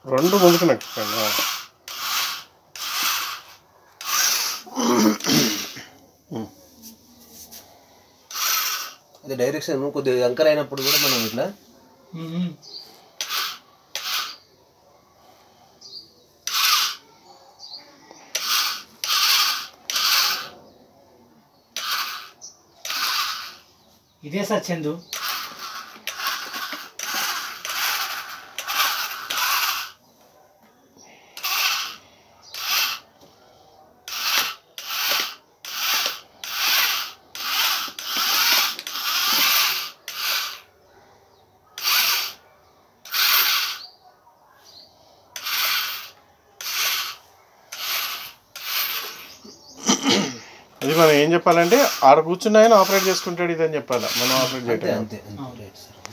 రెండు ముందుకు నక్కండి అదే డైరెక్షన్ కొద్దిగా అంకర్ అయినప్పుడు కూడా మనం ఇట్లా ఇదే సార్ చందు అది మనం ఏం చెప్పాలంటే ఆడ కూర్చున్న ఆయన ఆపరేట్ చేసుకుంటాడు ఇదని చెప్పాలి మనం ఆపరేట్ అంతే చేయటం అంతే అంతే రైట్ సార్